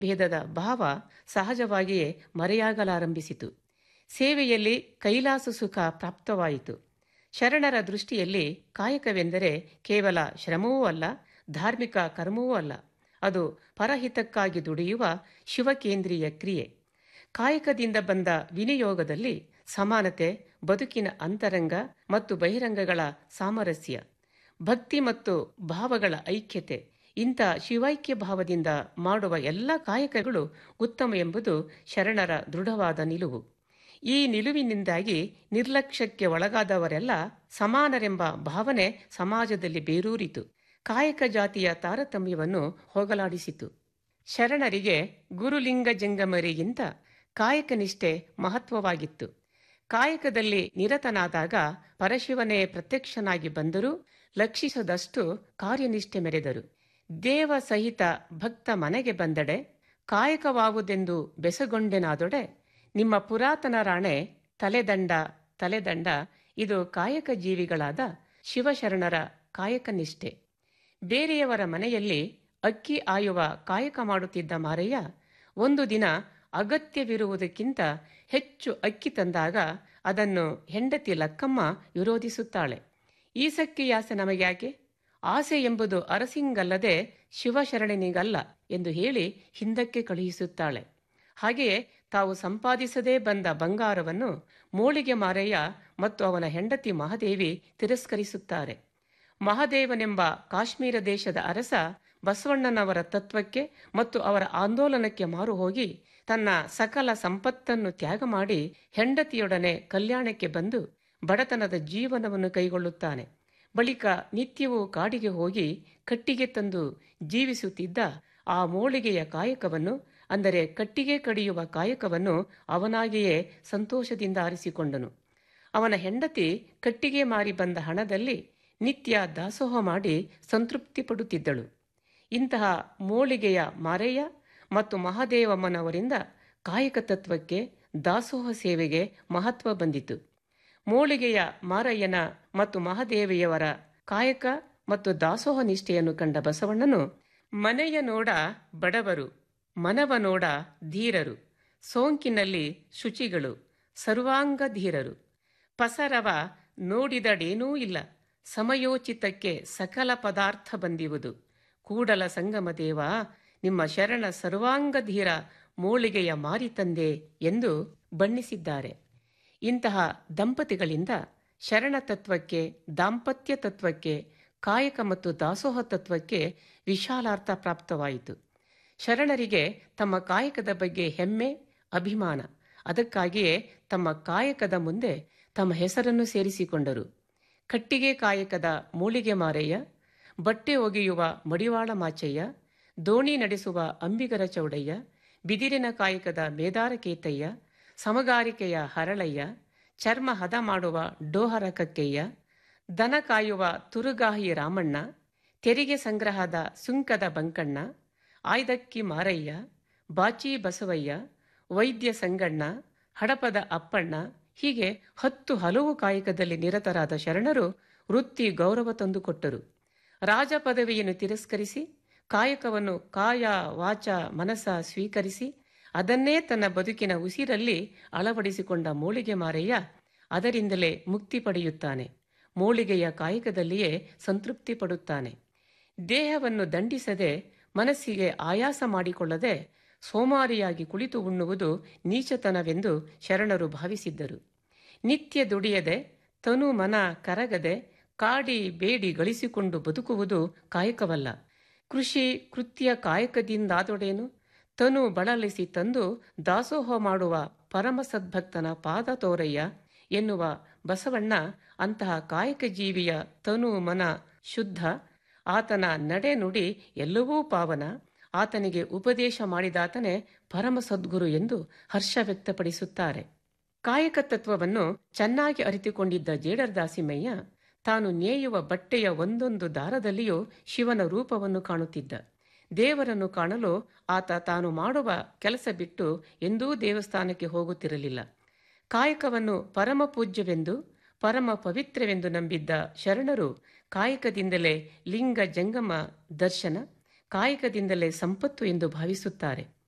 ಭೇದದ ಭಾವ ಸಹಜವಾಗಿಯೇ ಮರೆಯಾಗಲಾರಂಭಿಸಿತು ಸೇವೆಯಲ್ಲಿ ಕೈಲಾಸ ಸುಖ ಪ್ರಾಪ್ತವಾಯಿತು ಶರಣರ ದೃಷ್ಟಿಯಲ್ಲಿ ಕಾಯಕವೆಂದರೆ ಕೇವಲ ಶ್ರಮವೂ ಅಲ್ಲ ಧಾರ್ಮಿಕ ಕರ್ಮವೂ ಅಲ್ಲ ಅದು ಪರಹಿತಕ್ಕಾಗಿ ದುಡಿಯುವ ಶಿವಕೇಂದ್ರೀಯ ಕ್ರಿಯೆ ಕಾಯಕದಿಂದ ಬಂದ ವಿನಿಯೋಗದಲ್ಲಿ ಸಮಾನತೆ ಬದುಕಿನ ಅಂತರಂಗ ಮತ್ತು ಬಹಿರಂಗಗಳ ಸಾಮರಸ್ಯ ಭಕ್ತಿ ಮತ್ತು ಭಾವಗಳ ಐಕ್ಯತೆ ಇಂಥ ಶಿವೈಕ್ಯ ಭಾವದಿಂದ ಮಾಡುವ ಎಲ್ಲ ಕಾಯಕಗಳು ಉತ್ತಮ ಎಂಬುದು ಶರಣರ ದೃಢವಾದ ನಿಲುವು ಈ ನಿಲುವಿನಿಂದಾಗಿ ನಿರ್ಲಕ್ಷ್ಯಕ್ಕೆ ಒಳಗಾದವರೆಲ್ಲ ಸಮಾನರೆಂಬ ಭಾವನೆ ಸಮಾಜದಲ್ಲಿ ಬೇರೂರಿತು ಕಾಯಕ ಜಾತಿಯ ತಾರತಮ್ಯವನ್ನು ಹೋಗಲಾಡಿಸಿತು ಶರಣರಿಗೆ ಗುರುಲಿಂಗ ಜಂಗಮರಿಗಿಂತ ಕಾಯಕನಿಷ್ಠೆ ಮಹತ್ವವಾಗಿತ್ತು ಕಾಯಕದಲ್ಲಿ ನಿರತನಾದಾಗ ಪರಶಿವನೇ ಪ್ರತ್ಯಕ್ಷನಾಗಿ ಬಂದರೂ ಲಕ್ಷಿಸದಷ್ಟು ಕಾರ್ಯನಿಷ್ಠೆ ಮೆರೆದರು ದೇವ ಸಹಿತ ಭಕ್ತ ಮನೆಗೆ ಬಂದಡೆ ಕಾಯಕವಾವುದೆಂದು ಬೆಸಗೊಂಡೆನಾದೊಡೆ ನಿಮ್ಮ ಪುರಾತನ ರಾಣೆ ತಲೆದಂಡ ತಲೆದಂಡ ಇದು ಕಾಯಕ ಜೀವಿಗಳಾದ ಶಿವಶರಣರ ಕಾಯಕನಿಷ್ಠೆ ಬೇರೆಯವರ ಮನೆಯಲ್ಲಿ ಅಕ್ಕಿ ಆಯುವ ಕಾಯಕ ಮಾಡುತ್ತಿದ್ದ ಮಾರಯ್ಯ ಒಂದು ದಿನ ಅಗತ್ಯವಿರುವುದಕ್ಕಿಂತ ಹೆಚ್ಚು ಅಕ್ಕಿ ತಂದಾಗ ಅದನ್ನು ಹೆಂಡತಿ ಲಕ್ಕಮ್ಮ ವಿರೋಧಿಸುತ್ತಾಳೆ ಈಸಕ್ಕಿಯಾಸೆ ನಮಗ್ಯಾಕೆ ಆಸೆ ಎಂಬುದು ಅರಸಿಂಗಲ್ಲದೆ ಶಿವಶರಣನಿಗಲ್ಲ ಎಂದು ಹೇಳಿ ಹಿಂದಕ್ಕೆ ಕಳುಹಿಸುತ್ತಾಳೆ ಹಾಗೆಯೇ ತಾವು ಸಂಪಾದಿಸದೇ ಬಂದ ಬಂಗಾರವನ್ನು ಮೋಳಿಗೆ ಮಾರಯ್ಯ ಮತ್ತು ಅವನ ಹೆಂಡತಿ ಮಹಾದೇವಿ ತಿರಸ್ಕರಿಸುತ್ತಾರೆ ಮಹಾದೇವನೆಂಬ ಕಾಶ್ಮೀರ ದೇಶದ ಅರಸ ಬಸವಣ್ಣನವರ ತತ್ವಕ್ಕೆ ಮತ್ತು ಅವರ ಆಂದೋಲನಕ್ಕೆ ಮಾರು ಹೋಗಿ ತನ್ನ ಸಕಲ ಸಂಪತ್ತನ್ನು ತ್ಯಾಗ ಮಾಡಿ ಹೆಂಡತಿಯೊಡನೆ ಕಲ್ಯಾಣಕ್ಕೆ ಬಂದು ಬಡತನದ ಜೀವನವನ್ನು ಕೈಗೊಳ್ಳುತ್ತಾನೆ ಬಳಿಕ ನಿತ್ಯವೂ ಕಾಡಿಗೆ ಹೋಗಿ ಕಟ್ಟಿಗೆ ತಂದು ಜೀವಿಸುತ್ತಿದ್ದ ಆ ಮೋಳಿಗೆಯ ಕಾಯಕವನ್ನು ಅಂದರೆ ಕಟ್ಟಿಗೆ ಕಡಿಯುವ ಕಾಯಕವನ್ನು ಅವನಾಗಿಯೇ ಸಂತೋಷದಿಂದ ಆರಿಸಿಕೊಂಡನು ಅವನ ಹೆಂಡತಿ ಕಟ್ಟಿಗೆ ಮಾರಿ ಬಂದ ಹಣದಲ್ಲಿ ನಿತ್ಯ ದಾಸೋಹ ಮಾಡಿ ಸಂತೃಪ್ತಿ ಪಡುತ್ತಿದ್ದಳು ಇಂತಹ ಮೋಳಿಗೆಯ ಮಾರಯ್ಯ ಮತ್ತು ಮಹಾದೇವಮ್ಮನವರಿಂದ ಕಾಯಕ ತತ್ವಕ್ಕೆ ದಾಸೋಹ ಸೇವೆಗೆ ಮಹತ್ವ ಬಂದಿತು ಮೋಳಿಗೆಯ ಮಾರಯ್ಯನ ಮತ್ತು ಮಹಾದೇವಿಯವರ ಕಾಯಕ ಮತ್ತು ದಾಸೋಹ ನಿಷ್ಠೆಯನ್ನು ಕಂಡ ಬಸವಣ್ಣನು ಮನೆಯ ನೋಡ ಬಡವರು ಮನವ ನೋಡ ಧೀರರು ಸೋಂಕಿನಲ್ಲಿ ಶುಚಿಗಳು ಸರ್ವಾಂಗ ಧೀರರು ಪಸರವ ನೋಡಿದಡೇನೂ ಇಲ್ಲ ಸಮಯೋಚಿತಕ್ಕೆ ಸಕಲ ಪದಾರ್ಥ ಬಂದಿರುವುದು ಕೂಡಲ ಸಂಗಮ ದೇವ ನಿಮ್ಮ ಶರಣ ಸರ್ವಾಂಗ ಧೀರ ಮೋಳಿಗೆಯ ಮಾರಿ ತಂದೆ ಎಂದು ಬಣ್ಣಿಸಿದ್ದಾರೆ ಇಂತಹ ದಂಪತಿಗಳಿಂದ ಶರಣ ತತ್ವಕ್ಕೆ ದಾಂಪತ್ಯ ತತ್ವಕ್ಕೆ ಕಾಯಕ ಮತ್ತು ದಾಸೋಹ ತತ್ವಕ್ಕೆ ವಿಶಾಲಾರ್ಥ ಪ್ರಾಪ್ತವಾಯಿತು ಶರಣರಿಗೆ ತಮ್ಮ ಕಾಯಕದ ಬಗ್ಗೆ ಹೆಮ್ಮೆ ಅಭಿಮಾನ ಅದಕ್ಕಾಗಿಯೇ ತಮ್ಮ ಕಾಯಕದ ಮುಂದೆ ತಮ್ಮ ಹೆಸರನ್ನು ಸೇರಿಸಿಕೊಂಡರು ಕಟ್ಟಿಗೆ ಕಾಯಕದ ಮೂಳಿಗೆ ಮಾರಯ್ಯ ಬಟ್ಟೆ ಒಗೆಯುವ ಮಡಿವಾಳ ಮಾಚಯ್ಯ ದೋಣಿ ನಡೆಸುವ ಅಂಬಿಗರ ಚೌಡಯ್ಯ ಬಿದಿರಿನ ಕಾಯಕದ ಮೇದಾರ ಕೇತಯ್ಯ ಸಮಗಾರಿಕೆಯ ಹರಳಯ್ಯ ಚರ್ಮ ಹದ ಮಾಡುವ ಡೋಹರ ಕಕ್ಕಯ್ಯ ದನ ಕಾಯುವ ತುರುಗಾಹಿ ರಾಮಣ್ಣ ತೆರಿಗೆ ಸಂಗ್ರಹದ ಸುಂಕದ ಬಂಕಣ್ಣ ಆಯ್ದಕ್ಕಿ ಮಾರಯ್ಯ ಬಾಚಿ ಬಸವಯ್ಯ ವೈದ್ಯ ಸಂಗಣ್ಣ ಹಡಪದ ಅಪ್ಪಣ್ಣ ಹೀಗೆ ಹತ್ತು ಹಲವು ಕಾಯಕದಲ್ಲಿ ನಿರತರಾದ ಶರಣರು ವೃತ್ತಿ ಗೌರವ ತಂದುಕೊಟ್ಟರು ರಾಜ ಪದವಿಯನ್ನು ತಿರಸ್ಕರಿಸಿ ಕಾಯಕವನ್ನು ಕಾಯ ವಾಚ ಮನಸ ಸ್ವೀಕರಿಸಿ ಅದನ್ನೇ ತನ್ನ ಬದುಕಿನ ಉಸಿರಲ್ಲಿ ಅಳವಡಿಸಿಕೊಂಡ ಮೋಳಿಗೆ ಮಾರಯ್ಯ ಅದರಿಂದಲೇ ಮುಕ್ತಿ ಪಡೆಯುತ್ತಾನೆ ಮೋಳಿಗೆಯ ಕಾಯಕದಲ್ಲಿಯೇ ಸಂತೃಪ್ತಿ ಪಡುತ್ತಾನೆ ದೇಹವನ್ನು ದಂಡಿಸದೆ ಮನಸ್ಸಿಗೆ ಆಯಾಸ ಮಾಡಿಕೊಳ್ಳದೆ ಸೋಮಾರಿಯಾಗಿ ಕುಳಿತು ಉಣ್ಣುವುದು ನೀಚತನವೆಂದು ಶರಣರು ಭಾವಿಸಿದ್ದರು ನಿತ್ಯ ದುಡಿಯದೆ ತನು ಮನ ಕರಗದೆ ಕಾಡಿ ಬೇಡಿ ಗಳಿಸಿಕೊಂಡು ಬದುಕುವುದು ಕಾಯಕವಲ್ಲ ಕೃಷಿ ಕೃತ್ಯ ಕಾಯಕದಿಂದಾದೊಡೇನು ತನು ಬಳಲಿಸಿ ತಂದು ದಾಸೋಹ ಮಾಡುವ ಪರಮ ಸದ್ಭಕ್ತನ ಪಾದ ತೋರಯ್ಯ ಎನ್ನುವ ಬಸವಣ್ಣ ಅಂತಹ ಕಾಯಕ ಜೀವಿಯ ತನು ಮನ ಶುದ್ಧ ಆತನ ನಡೆ ನುಡಿ ಎಲ್ಲವೂ ಪಾವನ ಆತನಿಗೆ ಉಪದೇಶ ಮಾಡಿದಾತನೇ ಪರಮ ಸದ್ಗುರು ಎಂದು ಹರ್ಷ ವ್ಯಕ್ತಪಡಿಸುತ್ತಾರೆ ಕಾಯಕ ತತ್ವವನ್ನು ಚೆನ್ನಾಗಿ ಅರಿತುಕೊಂಡಿದ್ದ ಜೇಡರ್ ದಾಸಿಮಯ್ಯ ತಾನು ನೇಯುವ ಬಟ್ಟೆಯ ಒಂದೊಂದು ದಾರದಲ್ಲಿಯೂ ಶಿವನ ರೂಪವನ್ನು ಕಾಣುತ್ತಿದ್ದ ದೇವರನ್ನು ಕಾಣಲು ಆತ ತಾನು ಮಾಡುವ ಕೆಲಸ ಬಿಟ್ಟು ಎಂದೂ ದೇವಸ್ಥಾನಕ್ಕೆ ಹೋಗುತ್ತಿರಲಿಲ್ಲ ಕಾಯಕವನ್ನು ಪರಮ ಪೂಜ್ಯವೆಂದು ಪರಮ ಪವಿತ್ರವೆಂದು ನಂಬಿದ್ದ ಶರಣರು ಕಾಯಕದಿಂದಲೇ ಲಿಂಗ ಜಂಗಮ ದರ್ಶನ ಕಾಯಕದಿಂದಲೇ ಸಂಪತ್ತು ಎಂದು ಭಾವಿಸುತ್ತಾರೆ